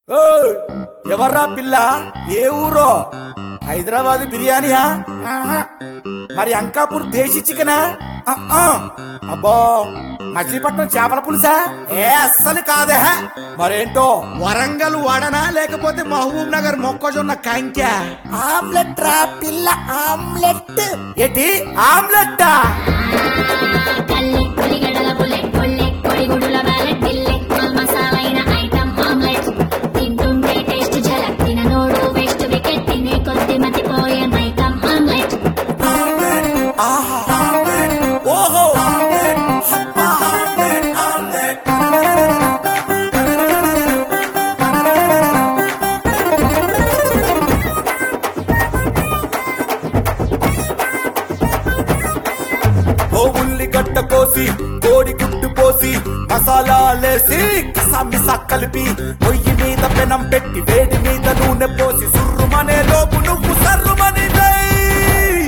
ఓయ్, ఎవర్రా పిల్ల ఏ ఊరో హైదరాబాద్ బిర్యానీయా ఆహా. మరి అంకాపూర్ దేశీ చికెనా ఆ, ఆ. అబ్బో మచిలీపట్నం చేపల పులుసా ఏ అస్సలు కాదే మరేంటో వరంగల్ వడనా లేకపోతే మహబూబ్ నగర్ మొక్కజొన్న కంక్యా ఆమ్లెట్ రా పిల్ల ఆమ్లెట్ ఏంటి ఆమ్లెట్టా కల్లె కొలిగడల బుల్లెట్ కొల్లె కొడిగుడుల బ్యాలెట్ బిల్లె మల్ మసాలైన ఐటమ్ ఆమ్లెట్ తింటుంటే టేస్ట్ ఝలక్ తిననోడు వేస్ట్ వికెట్ తినే కొద్ది మతిపోయే ఐటమ్ ఆమ్లెట్ ఆహా ఓహో ఓ ఉల్లిగడ్డ కోసి కోడి గుడ్డు పోసి మసాలాలేసి కసామిసా కలిపి పొయ్యి మీద పెనం పెట్టి వేడి మీద నూనె పోసి సుర్రుమనే లోపు నువ్వు సర్రుమని వేయ్.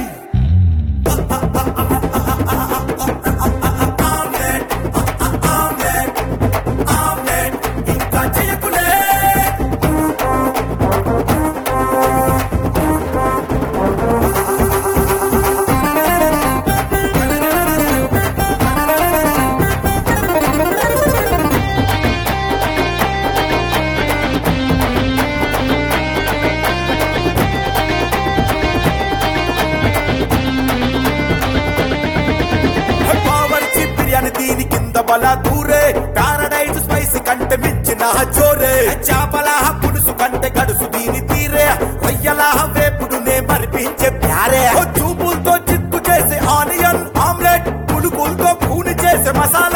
ఇంకా చేయకులే బావర్చి బిర్యానీ దీని కింద బల దూరే పారడైజ్ స్పైస్ కంటే మించిన జోరే చేపల పులుసు కంటే గడుసు దీని తీరే రొయ్యల వేపుడు నే మరిపించే ప్యారే ఓ చూపులతో చిక్కు చేసే ఆనియన్ ఆమ్లెట్ పులుకులతో కూని చేసే మసాలా